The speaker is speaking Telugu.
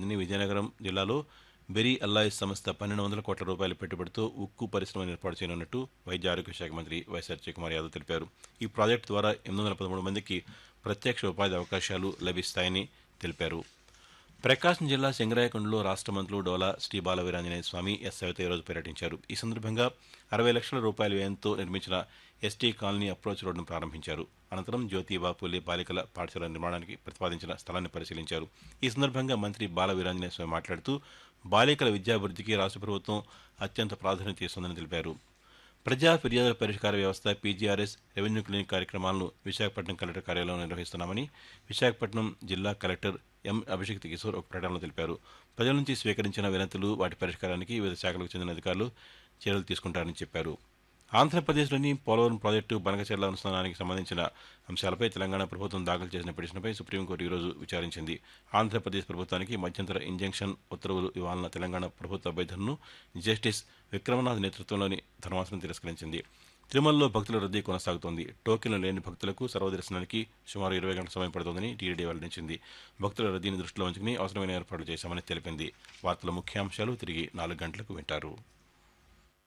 చేసింది విజయనగరం జిల్లాలో బెరీ అల్లాయిస్ సంస్థ పన్నెండు వందల కోట్ల రూపాయల పెట్టుబడితో ఉక్కు పరిశ్రమను ఏర్పాటు చేయనున్నట్టు వైద్య ఆరోగ్య శాఖ మంత్రి వైఎస్ఆర్ కుమార్ యాదవ్ తెలిపారు ఈ ప్రాజెక్టు ద్వారా ఎనిమిది వందల పదమూడు మందికి ప్రత్యక్ష ఉపాధి అవకాశాలు లభిస్తాయని తెలిపారు ప్రకాశం జిల్లా సింగరాయకొండలో రాష్ట్ర మంత్రులు డోలా శ్రీ బాలవీరాంజనేయ స్వామి ఎస్ సవిత ఈరోజు పర్యటించారు ఈ సందర్భంగా అరవై లక్షల రూపాయల వ్యయంతో నిర్మించిన ఎస్టీ కాలనీ అప్రోచ్ రోడ్డును ప్రారంభించారు అనంతరం జ్యోతిబా పూలే బాలికల పాఠశాల నిర్మాణానికి ప్రతిపాదించిన స్థలాన్ని పరిశీలించారు ఈ సందర్భంగా మంత్రి బాల వీరాంజనేయ స్వామి మాట్లాడుతూ బాలికల విద్యాభివృద్ధికి రాష్ట్ర ప్రభుత్వం అత్యంత ప్రాధాన్యత ఇస్తుందని తెలిపారు ప్రజా ఫిర్యాదుల పరిష్కార వ్యవస్థ పీజీఆర్ఎస్ రెవెన్యూ క్లినిక్ కార్యక్రమాలను విశాఖపట్నం కలెక్టర్ కార్యాలయంలో నిర్వహిస్తున్నామని విశాఖపట్నం జిల్లా కలెక్టర్ ఎం అభిషేక్ కిషోర్ ఒక ప్రకటనలో తెలిపారు ప్రజల నుంచి స్వీకరించిన వినతులు వాటి పరిష్కారానికి వివిధ శాఖలకు చెందిన అధికారులు చర్యలు తీసుకుంటారని చెప్పారు ఆంధ్రప్రదేశ్లోని పోలవరం ప్రాజెక్టు బనకచెర్ల అనుసంధానానికి సంబంధించిన అంశాలపై తెలంగాణ ప్రభుత్వం దాఖలు చేసిన పిటిషన్పై సుప్రీంకోర్టు ఈరోజు విచారించింది ఆంధ్రప్రదేశ్ ప్రభుత్వానికి మధ్యంతర ఇంజంక్షన్ ఉత్తర్వులు ఇవ్వాలన్న తెలంగాణ ప్రభుత్వ అభ్యర్థనను జస్టిస్ విక్రమనాథ్ నేతృత్వంలోని ధర్మాసనం తిరస్కరించింది తిరుమలలో భక్తుల రద్దీ కొనసాగుతోంది టోకెన్లు లేని భక్తులకు సర్వదర్శనానికి సుమారు ఇరవై గంటల సమయం పడుతోందని టీడీ వెల్లడించింది భక్తుల రద్దీని దృష్టిలో ఉంచుకుని అవసరమైన ఏర్పాట్లు చేశామని తెలిపింది వార్తల ముఖ్యాంశాలు తిరిగి నాలుగు గంటలకు వింటారు